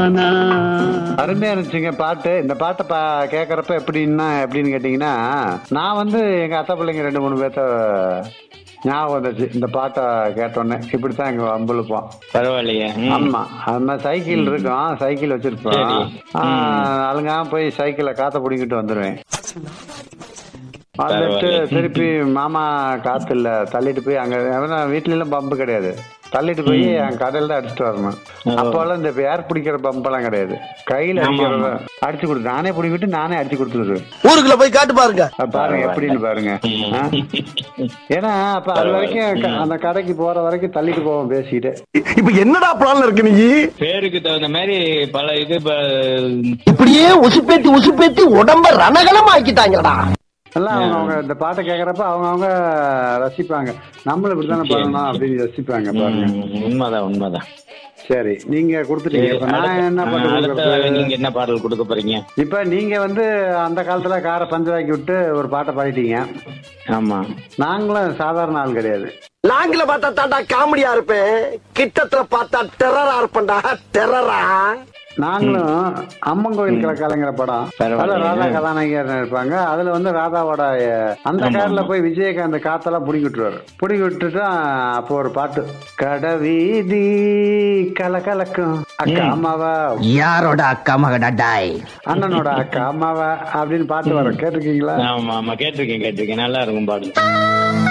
நானா அருமையா இருந்துச்சுங்க பாட்டு இந்த பாட்டை பா கேட்கறப்ப எப்படின்னா எப்படின்னு கேட்டீங்கன்னா நான் வந்து எங்க அத்தை பிள்ளைங்க ரெண்டு மூணு பேர்த்த ஞாபகம் வந்துச்சு இந்த பாட்டை கேட்டோன்னே இப்படித்தான் எங்க அம்புழுப்போம் பரவாயில்லையே ம். ஆமா அது மாதிரி சைக்கிள் இருக்கும் சைக்கிள் வச்சிருப்போம் சரி. அழுங்காம போய் சைக்கிளை காத்த பிடிக்கிட்டு வந்துருவேன் வந்துட்டு பரவாயில்ல. திருப்பி மாமா காத்து இல்ல தள்ளிட்டு போய் அங்க ஏன்னா வீட்ல எல்லாம் பம்பு கிடையாது தள்ளிட்டு போய் என் கடையில தான் அடிச்சுட்டு வரணும் அப்போல்லாம் இந்த ஏர் பிடிக்கிற பம்ப் எல்லாம் கிடையாது கையில ஆமா, அடிக்கிறத ஆமா. அடிச்சு கொடுத்து நானே பிடிக்கிட்டு நானே அடிச்சு கொடுத்துருவேன் ஊருக்குள்ள போய் காட்டு பாருங்க அது பாருங்க எப்படின்னு பாருங்க ஆ? ஏன்னா அப்ப அது வரைக்கும் க- அந்த கடைக்கு போற வரைக்கும் தள்ளிட்டு போவோம் பேசிக்கிட்டு இப்ப என்னடா பிளான்ல இருக்கு நீ பேருக்கு தகுந்த மாதிரி பல இது ப- இப்படியே உசுப்பேத்தி உசுப்பேத்தி உடம்ப ரணகலம் ஆக்கிட்டாங்கடா எல்லாம் அவங்க அவங்க இந்த பாட்டை கேக்குறப்ப அவங்க அவங்க ரசிப்பாங்க நம்மளும் இப்படித்தானே பண்ணணும் அப்படின்னு ரசிப்பாங்க பாருங்க ம், உண்மைதான் உண்மைதான் சரி நீங்க கொடுத்துட்டீங்க இப்ப நான் என்ன பண்ண அடுத்த கொடுக்கறது? நீங்க என்ன பாடல் கொடுக்க போறீங்க இப்ப நீங்க வந்து அந்த காலத்துல காரை பஞ்சராக்கி விட்டு ஒரு பாட்டை பாடிட்டீங்க ஆமா நாங்களும் சாதாரண ஆள் கிடையாது லாங்கில பார்த்தா தாண்டா காமெடியா இருப்பேன் கிட்டத்துல பார்த்தா டெரரா இருப்பேன்டா டெரரா நாங்களும் அம்மன் கோயில் கிழக்காலங்கிற படம் பரவாயில்லையே. அதுல ராதா கதாநாயகர் இருப்பாங்க அதுல வந்து ராதாவோட அஹ், அந்த கார்ல போய் விஜயகாந்த் காத்தெல்லாம் புடிங்கி விட்டுருவாரு புடிங்கி விட்டுட்டு அப்போ ஒரு பாட்டு கடவீதி கலகலக்கும் அக்கா அம்மாவா யாரோட அக்கா மகடா டாய் அண்ணனோட அக்கா அம்மாவா அப்படின்னு பாட்டு வரும் கேட்டிருக்கீங்களா ஆமா ஆமா கேட்டிருக்கேன் கேட்டிருக்கேன் நல்லா இருக்கும் பாடல்